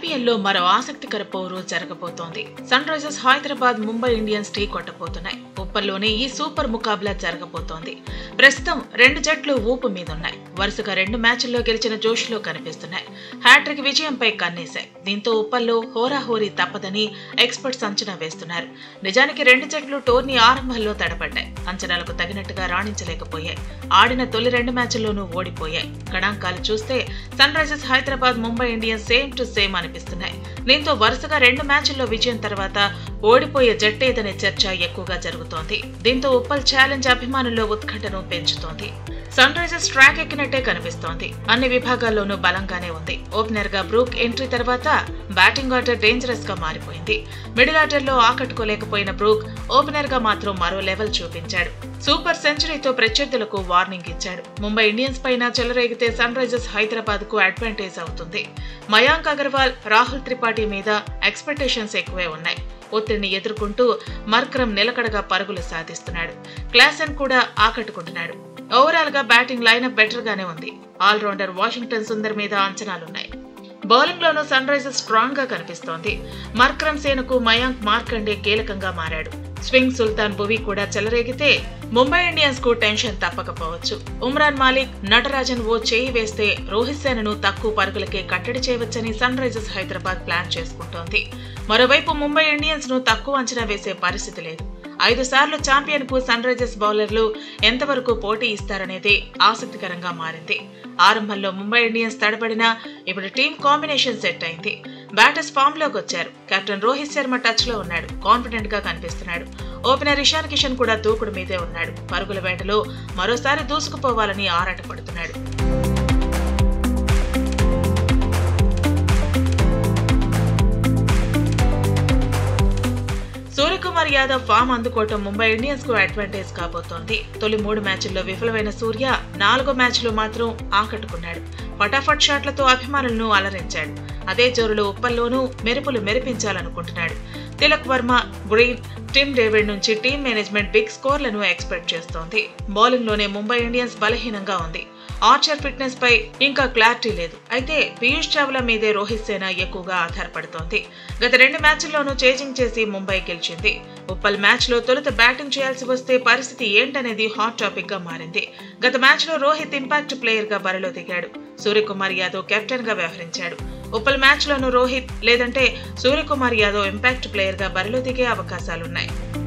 IPL లో మరో ఆసక్తికర పోరు జరగబోతోంది Sunrisers Hyderabad Mumbai Indians టీ కొట్టబోతున్నాయి ఉప్పల్లోనే ఈ సూపర్ ముకాబలా జరగబోతోంది ప్రస్తుతం రెండు జట్లు ఊపు మీదున్నాయి వరుసగా రెండు మ్యాచ్ల్లో గెలిచిన జోష్లో కనిపిస్తున్నాయి హ్యాట్రిక్ విజయంపై కన్నేశాయి దీంతో ఉప్పల్లో హోరాహోరీ తప్పదని ఎక్స్పర్ట్స్ అంచనా వేస్తున్నారు నిజానికి రెండు జట్లు టోర్నీ ఆరంభంలో తడబడ్డాయి అంచనాలకు తగినట్టుగా రాణించలేకపోయాయి ఆడిన తొలి రెండు మ్యాచ్ల్లోనూ ఓడిపోయాయి గణాంకాలు చూస్తే Sunrisers Hyderabad Mumbai Indians same to same అనిపిస్తున్నాయి దీంతో వరుసగా రెండు మ్యాచ్ల్లో విజయం తర్వాత ఓడిపోయే జట్టేదనే చర్చ ఎక్కువగా జరుగుతోంది దీంతో ఉప్పల్ ఛాలెంజ్ అభిమానుల్లో ఉత్కంఠను పెంచుతోంది సన్ రైజర్స్ ట్రాక్ ఎక్కినట్టే కనిపిస్తోంది అన్ని విభాగాల్లోనూ బలంగానే ఉంది ఓపెనర్ గా బ్రూక్ ఎంట్రీ తర్వాత బ్యాటింగ్ ఆర్డర్ డేంజరస్ గా మారిపోయింది మిడిల్ ఆర్డర్ లో ఆకట్టుకోలేకపోయిన బ్రూక్ ఓపెనర్ గా మాత్రం మరో లెవెల్ చూపించాడు సూపర్ సెంచరీతో ప్రత్యర్థులకు వార్నింగ్ ఇచ్చాడు ముంబై ఇండియన్స్ పైన చెలరేగితే సన్ రైజర్స్ హైదరాబాద్ కు అడ్వాంటేజ్ అవుతుంది మయాంక్ అగర్వాల్ రాహుల్ త్రిపాఠి మీద ఎక్స్పెక్టేషన్స్ ఎక్కువే ఉన్నాయి ఒత్తిడిని ఎదుర్కొంటూ మర్కరం నిలకడగా పరుగులు సాధిస్తున్నాడు క్లాసన్ కూడా ఆకట్టుకుంటున్నాడు ఓవరాల్ గా బ్యాటింగ్ లైనప్ బెటర్ గానే ఉంది ఆల్రౌండర్ వాషింగ్టన్ సుందర్ మీద అంచనాలున్నాయి బౌలింగ్ లోనూ సన్ రైజర్స్ స్ట్రాంగ్ గా కనిపిస్తోంది మర్కరం సేనకు మయాంక్ మార్కండే కీలకంగా మారాడు స్వింగ్ సుల్తాన్ భువి కూడా చెలరేగితే ముంబై ఇండియన్స్ కు టెన్షన్ తప్పకపోవచ్చు ఉమ్రాన్ మాలిక్ నటరాజన్ ఓ చేయి వేస్తే రోహిత్ సేనను తక్కువ పరుగులకే కట్టడి చేయవచ్చని సన్ రైజర్స్ హైదరాబాద్ ప్లాన్ చేసుకుంటోంది మరోవైపు ముంబై ఇండియన్స్ ను తక్కువ అంచనా వేసే పరిస్థితి లేదు ఐదు సార్లు ఛాంపియన్ కు సన్ రైజర్స్ బౌలర్లు ఎంతవరకు పోటీ ఇస్తారనేది ఆసక్తికరంగా మారింది ఆరంభంలో ముంబై ఇండియన్స్ తడబడినా ఇప్పుడు టీం కాంబినేషన్ సెట్ అయింది బ్యాటర్స్ ఫామ్ లోకి వచ్చారు కెప్టెన్ రోహిత్ శర్మ టచ్ లో ఉన్నాడు కాన్ఫిడెంట్ గా కనిపిస్తున్నాడు ఓపెనర్ ఇషాన్ కిషన్ కూడా దూకుడు మీదే ఉన్నాడు పరుగుల వేటలో మరోసారి దూసుకుపోవాలని ఆరాటపడుతున్నాడు సూర్యకుమార్ యాదవ్ ఫామ్ అందుకోవటం ముంబై ఇండియన్స్ కు అడ్వాంటేజ్ కాబోతోంది తొలి మూడు మ్యాచ్ల్లో విఫలమైన సూర్య నాలుగో మ్యాచ్లో మాత్రం ఆకట్టుకున్నాడు ఫటాఫట్ షాట్లతో అభిమానులను అలరించాడు అదే జోరులో ఉప్పల్లోనూ మెరుపులు మెరిపించాలనుకుంటున్నాడు Tilak Varma Green Tim David నుంచి టీం మేనేజ్మెంట్ బిగ్ స్కోర్లను ఎక్స్పెక్ట్ చేస్తోంది బౌలింగ్ లోనే ముంబై ఇండియన్స్ బలహీనంగా ఉంది ఆర్చర్ ఫిట్నెస్ పై ఇంకా క్లారిటీ లేదు అయితే పీయూష్ చావ్లా మీదే రోహిత్ సేన ఎక్కువగా ఆధారపడుతోంది గత రెండు మ్యాచ్ల్లోనూ చేజింగ్ చేసి ముంబై గెలిచింది ఉప్పల్ మ్యాచ్ లో తొలుత బ్యాటింగ్ చేయాల్సి వస్తే పరిస్థితి ఏంటనేది హాట్ టాపిక్ గా మారింది గత మ్యాచ్ లో రోహిత్ ఇంపాక్ట్ ప్లేయర్ గా బరిలో దిగాడు సూర్యకుమార్ యాదవ్ కెప్టెన్ గా వ్యవహరించాడు ఉప్పల్ మ్యాచ్ లోనూ రోహిత్ లేదంటే సూర్యకుమార్ యాదవ్ ఇంపాక్ట్ ప్లేయర్ గా బరిలో దిగే అవకాశాలున్నాయి